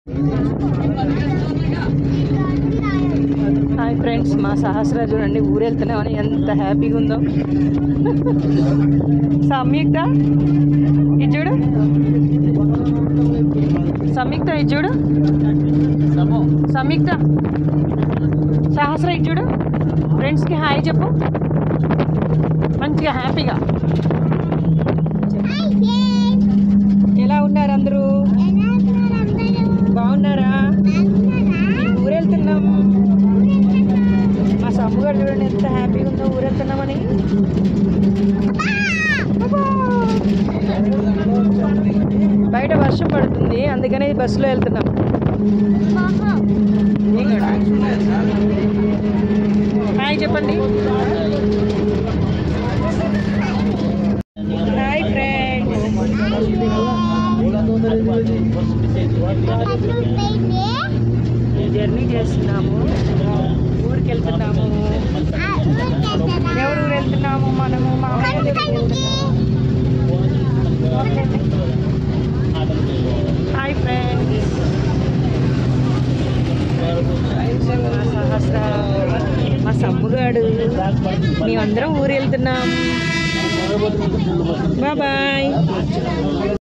hi friends మా సహస్ర చూడండి ఊరు వెళ్తున్నామని ఎంత హ్యాపీగా ఉందో సంయుక్త ఇది చూడు సంయుక్త ఇది చూడు సంయుక్త సహస్ర ఇది చూడు ఫ్రెండ్స్కి హాయ్ చెప్పు మంచిగా హ్యాపీగా ఎలా ఉన్నారు అందరూ బాగున్నారా ఊరు వెళ్తున్నాం మా సమ్ముగారు చూడండి ఎంత హ్యాపీగా ఉందో ఊరు వెళ్తున్నామని బయట వర్షం పడుతుంది అందుకని బస్సులో వెళ్తున్నాం హాయ్ చెప్పండి హాయ్ ఫ్రెండ్స్ జర్నీ చేస్తున్నాము ఊరికి వెళ్తున్నాము ఎవరు ఊరు వెళ్తున్నాము మనము మామయ్య దగ్గరికి వెళ్తున్నాము హాయ్ ఫ్రెండ్స్ మా సహస్ర మా సమ్ముగాడు మేమందరం ఊరు వెళ్తున్నాం బాయ్